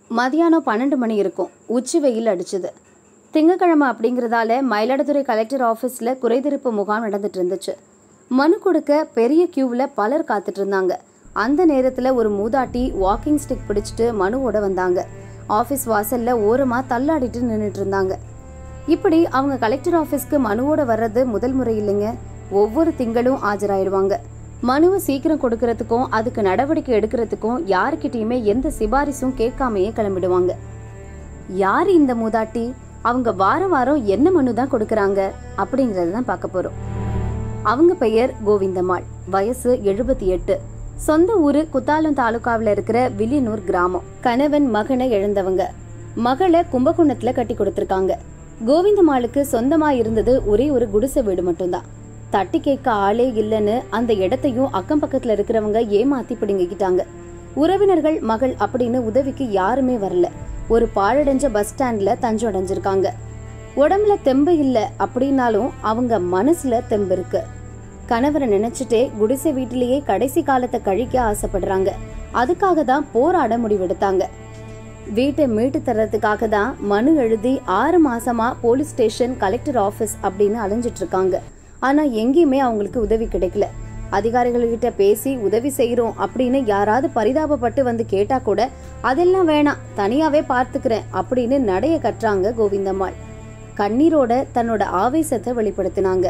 மதியானம் பன்னெண்டு மணி இருக்கும் உச்சி வெயில் அடிச்சுது திங்கக்கிழமை அப்படிங்கிறதால மயிலாடுதுறை கலெக்டர் ஆஃபீஸில் குறைதீர்ப்பு முகாம் நடந்துட்டு இருந்துச்சு மனு கொடுக்க பெரிய கியூவில் பலர் காத்துட்டு இருந்தாங்க அந்த நேரத்தில் ஒரு மூதாட்டி வாக்கிங் ஸ்டிக் பிடிச்சிட்டு மனுவோட வந்தாங்க ஆஃபீஸ் வாசல்ல ஓரமாக தள்ளாடிட்டு நின்றுட்டு இருந்தாங்க இப்படி அவங்க கலெக்டர் ஆஃபீஸ்க்கு மனுவோட வர்றது முதல் முறை இல்லைங்க ஒவ்வொரு திங்களும் ஆஜராயிடுவாங்க மனுவை சீக்கிரம் கொடுக்கறதுக்கும் அதுக்கு நடவடிக்கை எடுக்கிறதுக்கும் யாருக்கிட்டயுமே எந்த சிபாரிசும் கேட்காமையே கிளம்பிடுவாங்க யார் இந்த மூதாட்டி அவங்க வாரம் வாரம் என்ன மனு தான் கொடுக்கறாங்க அப்படிங்கறது தான் பார்க்க போறோம் அவங்க பெயர் கோவிந்தம்மாள் வயசு எழுபத்தி எட்டு சொந்த ஊரு குத்தாலம் தாலுகாவில் இருக்கிற வில்லியனூர் கிராமம் கணவன் மகனை இழந்தவங்க மகளை கும்பகோணத்துல கட்டி கொடுத்திருக்காங்க கோவிந்தம்மாளுக்கு சொந்தமா இருந்தது ஒரே ஒரு குடிசை வீடு மட்டும்தான் தட்டி கேட்க ஆளே இல்லைன்னு அந்த இடத்தையும் அக்கம் பக்கத்துல இருக்கிறவங்க ஏமாத்தி பிடுங்கிக்கிட்டாங்க உறவினர்கள் மகள் அப்படின்னு உதவிக்கு யாருமே வரல ஒரு பாழடைஞ்ச பஸ் ஸ்டாண்ட்ல தஞ்சம் அடைஞ்சிருக்காங்க உடம்புல தெம்பு இல்ல அப்படின்னாலும் அவங்க மனசுல தெம்பு இருக்கு கணவரை நினைச்சிட்டே குடிசை வீட்டிலேயே கடைசி காலத்தை கழிக்க ஆசைப்படுறாங்க அதுக்காக தான் போராட முடிவெடுத்தாங்க வீட்டை மீட்டு தர்றதுக்காக தான் மனு எழுதி ஆறு மாசமா போலீஸ் ஸ்டேஷன் கலெக்டர் ஆபீஸ் அப்படின்னு அலைஞ்சிட்டு இருக்காங்க ஆனா எங்கேயுமே அவங்களுக்கு உதவி கிடைக்கல அதிகாரிகள்கிட்ட பேசி உதவி செய்யறோம் அப்படின்னு யாராவது பரிதாபப்பட்டு வந்து கேட்டா கூட அதெல்லாம் வேணாம் தனியாவே பார்த்துக்கிறேன் அப்படின்னு நடைய கட்டுறாங்க கோவிந்தம்மாள் கண்ணீரோட தன்னோட ஆவேசத்தை வெளிப்படுத்தினாங்க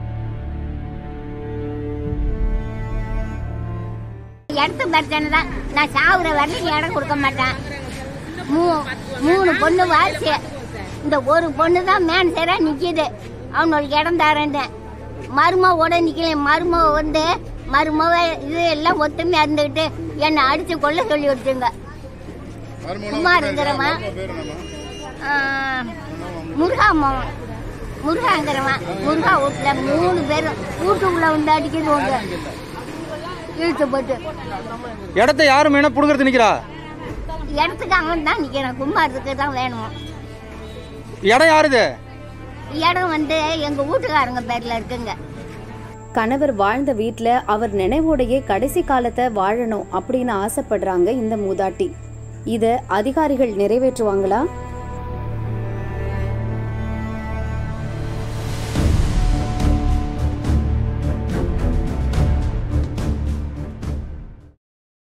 இடத்து பிரச்சனை தான் நான் சாவுற வரைக்கும் இடம் கொடுக்க மாட்டேன் மூ மூணு பொண்ணு வாரிசு இந்த ஒரு பொண்ணு தான் மேன் சேரா நிக்குது அவனோட இடம் தரேன்னு மருமாவோட நிக்கல மருமவ வந்து மருமவ இது எல்லாம் ஒத்துமையா இருந்துகிட்டு என்னை அடிச்சு கொள்ள சொல்லி விட்டுங்க குமார் இருக்கிறவன் ஆஹ், முருகா மாவன் முருகாங்கிறவன் முருகா வீட்டுல மூணு பேரும் வீட்டுக்குள்ள வந்து அடிக்கிறது உண்டு இழுத்து போட்டு இடத்த யாரு வேணா புடுங்கிறது நிக்கிறா இடத்துக்கு அவன் தான் நிக்கிறான் கும்பாரத்துக்கு தான் வேணும் இடம் யாருது இடம் வந்து எங்க வீட்டுக்காரங்க பேர்ல இருக்குங்க கணவர் வாழ்ந்த வீட்ல அவர் நினைவோடையே கடைசி காலத்தை வாழணும் அப்படின்னு ஆசைப்படுறாங்க இந்த மூதாட்டி இத அதிகாரிகள் நிறைவேற்றுவாங்களா